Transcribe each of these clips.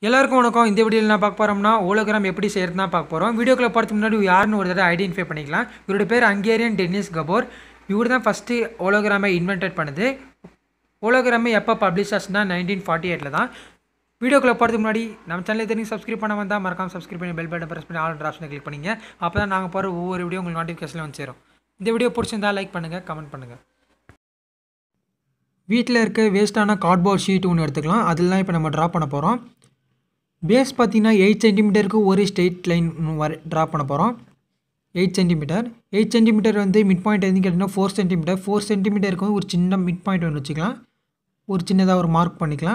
எல்லாருக்கும் வணக்கம் இந்த வீடியோவில் என்ன பார்க்க போகிறோம்னா ஓலோகிராம் எப்படி செய்கிறது தான் பார்க்க போகிறோம் வீடியோக்குள்ள போகிறதுக்கு முன்னாடி யாருன்னு ஒரு தடவை ஐடென்டிஃபை பண்ணிக்கலாம் இவரோட பேர் ஹங்கேரியன் டென்னிஸ் கபோர் இவர் தான் ஃபஸ்ட்டு ஓலோகிராமை இன்வென்டட் பண்ணுது ஓலோகிராமை எப்போ பப்ளிஷ் ஆச்சுன்னா நைன்டீன் ஃபார்ட்டி எயிட்டில் தான் வீடியோக்குள்ள போகிறதுக்கு முன்னாடி நம்ம சேனலை தெரிஞ்சு சப்ஸ்கிரைப் பண்ண வந்தால் மறக்காம சப்ஸ்கிரைப் பண்ணி பெல் பட்டன் ப்ரெஸ் பண்ணி ஆல் ஆப்ஷனை கிளிக் பண்ணிங்க அப்போ தான் நாங்கள் போகிற ஒவ்வொரு வீடியோ உங்களுக்கு நோட்டிஃபிகேஷனில் வந்து சேரும் இந்த வீடியோ பிடிச்சிருந்தா லைக் பண்ணுங்கள் கமெண்ட் பண்ணுங்கள் வீட்டில் இருக்க வேஸ்ட்டான கார்ட்போர்ட் ஷீட் ஒன்று எடுத்துக்கலாம் அதில் தான் இப்போ நம்ம ட்ரா பண்ண போகிறோம் பேஸ் பார்த்தீங்கன்னா எயிட் சென்டிமீட்டருக்கு ஒரு ஸ்ட்ரெயிட் லைன் வர ட்ரா பண்ண போகிறோம் எயிட் சென்டிமீட்டர் எயிட் சென்டிமீட்டர் வந்து மிட் பாயிண்ட் எதுன்னு கேட்டிங்கன்னா ஃபோர் சென்டிமீட்டர் ஃபோர் சென்டிமீட்டருக்கு வந்து ஒரு சின்ன மிட் பாயிண்ட் ஒன்று வச்சுக்கலாம் ஒரு சின்னதாக ஒரு மார்க் பண்ணிக்கலாம்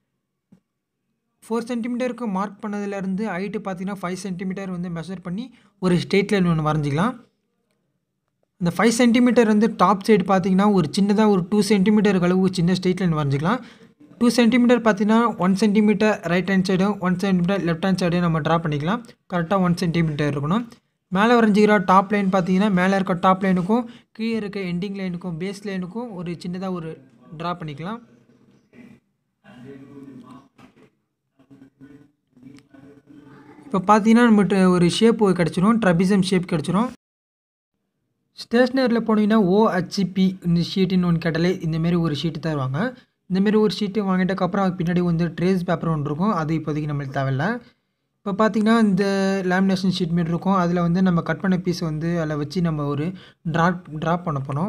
ஃபோர் சென்டிமீட்டருக்கு மார்க் பண்ணதுலேருந்து ஹைட்டு பார்த்தீங்கன்னா ஃபைவ் சென்டிமீட்டர் வந்து மெஷர் பண்ணி ஒரு ஸ்ட்ரெயிட் லைன் ஒன்று வரைஞ்சிக்கலாம் அந்த ஃபைவ் சென்டிமீட்டர் வந்து டாப் சைடு பார்த்தீங்கன்னா ஒரு சின்னதாக ஒரு டூ சென்டிமீட்டர் அளவு சின்ன ஸ்ட்ரெயிட் லைன் வரைஞ்சிக்கலாம் டூ சென்டிமீட்டர் பார்த்தீங்கன்னா ஒன் சென்டிமீட்டர் ரைட் ஹேண்ட் சைடும் ஒன் சென்டிமீட்டர் லெஃப்ட் ஹேண்ட் சைடையும் நம்ம ட்ரா பண்ணிக்கலாம் கரெக்டாக ஒன் சென்டிமீட்டர் இருக்கணும் மேலே வரைஞ்சிக்கிற டாப் லைன் பார்த்தீங்கன்னா மேலே இருக்க டாப் லைனுக்கும் கீழே இருக்க எண்டிங் லைனுக்கும் பேஸ் லைனுக்கும் ஒரு சின்னதாக ஒரு ட்ரா பண்ணிக்கலாம் இப்போ பார்த்தீங்கன்னா நம்மகிட்ட ஒரு ஷேப் கிடச்சிரும் ட்ரபிசம் ஷேப் கிடச்சிரும் ஸ்டேஷ்னரியில் போனீங்கன்னா ஓஹெச்பி இந்த ஷீட்டுன்னு ஒன்று கேட்டாலே இந்தமாரி ஒரு ஷீட்டு தருவாங்க இந்தமாரி ஒரு ஷீட்டு வாங்கிட்டதுக்கப்புறம் அதுக்கு பின்னாடி வந்து ட்ரேஸ் பேப்பர் ஒன்று இருக்கும் அது இப்போதைக்கு நம்மளுக்கு தேவையில்ல இப்போ பார்த்தீங்கன்னா இந்த லேமினேஷன் ஷீட் மாரி இருக்கும் அதில் வந்து நம்ம கட் பண்ண பீஸ் வந்து அதில் வச்சு நம்ம ஒரு ட்ரா ட்ரா பண்ண போகிறோம்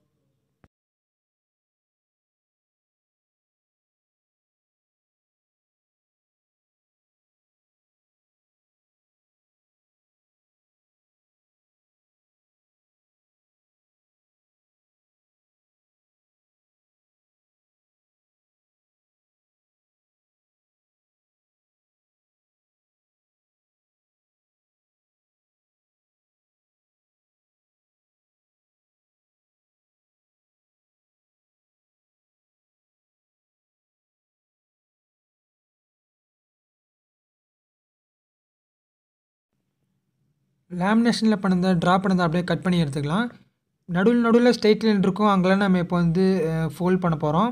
லேமினேஷனில் பண்ணதை ட்ரா பண்ணதை அப்படியே கட் பண்ணி எடுத்துக்கலாம் நடுவில் நடுவில் ஸ்ட்ரெயிட் லைன் இருக்கும் அங்கெல்லாம் நம்ம இப்போ வந்து ஃபோல்ட் பண்ண போகிறோம்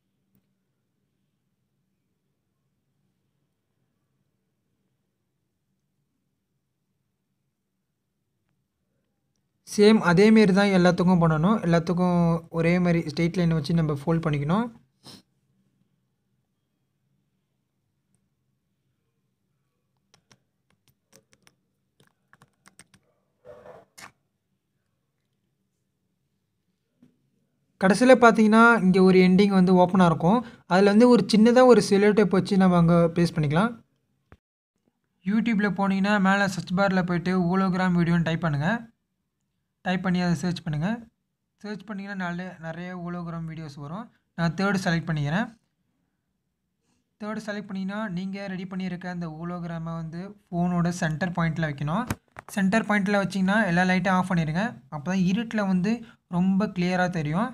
சேம் அதேமாரி தான் எல்லாத்துக்கும் பண்ணணும் எல்லாத்துக்கும் ஒரே மாதிரி ஸ்ட்ரெயிட் லைன் வச்சு நம்ம ஃபோல்ட் பண்ணிக்கணும் கடைசியில் பார்த்தீங்கன்னா இங்கே ஒரு எண்டிங் வந்து ஓப்பனாக இருக்கும் அதில் வந்து ஒரு சின்னதாக ஒரு செல்லோ டேப் வச்சு நம்ம அங்கே பேஸ்ட் பண்ணிக்கலாம் யூடியூப்பில் போனீங்கன்னா மேலே சர்ச் பாரில் போய்ட்டு ஊலோகிராம் வீடியோன்னு டைப் பண்ணுங்கள் டைப் பண்ணி அதை சர்ச் பண்ணுங்கள் சர்ச் பண்ணிங்கன்னா நல்ல நிறைய ஊலோகிராம் வீடியோஸ் வரும் நான் தேர்டு செலக்ட் பண்ணிக்கிறேன் தேர்டு செலக்ட் பண்ணிங்கன்னா நீங்கள் ரெடி பண்ணியிருக்க அந்த ஊலோகிராமை வந்து ஃபோனோட சென்டர் பாயிண்ட்டில் வைக்கணும் சென்டர் பாயிண்ட்டில் வச்சிங்கன்னா எல்லா லைட்டும் ஆஃப் பண்ணிடுங்க அப்போ தான் இருட்டில் வந்து ரொம்ப கிளியராக தெரியும்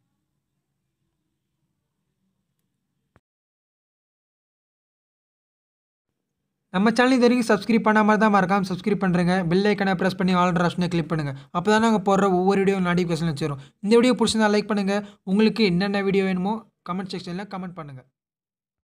நம்ம சேனல் இது வரைக்கும் சப்ஸ்கிரைப் பண்ணாமல் தான் மறக்காமல் சப்ஸ்கிரைப் பண்ணுறேங்க பெல் ஐக்கனை ப்ரெஸ் பண்ணி ஆல் ஆப்ஷனை கிளிக் பண்ணுங்கள் அப்போ தான் நாங்கள் போடுற ஒவ்வொரு வீடியோ நோட்டிஃபிகேஷன் வச்சிடும் இந்த வீடியோ பிடிச்சிருந்தா லைக் பண்ணுங்கள் உங்களுக்கு என்னென்ன வீடியோ வேணுமோ கமெண்ட் செக்ஷனில் கமெண்ட் பண்ணுங்கள்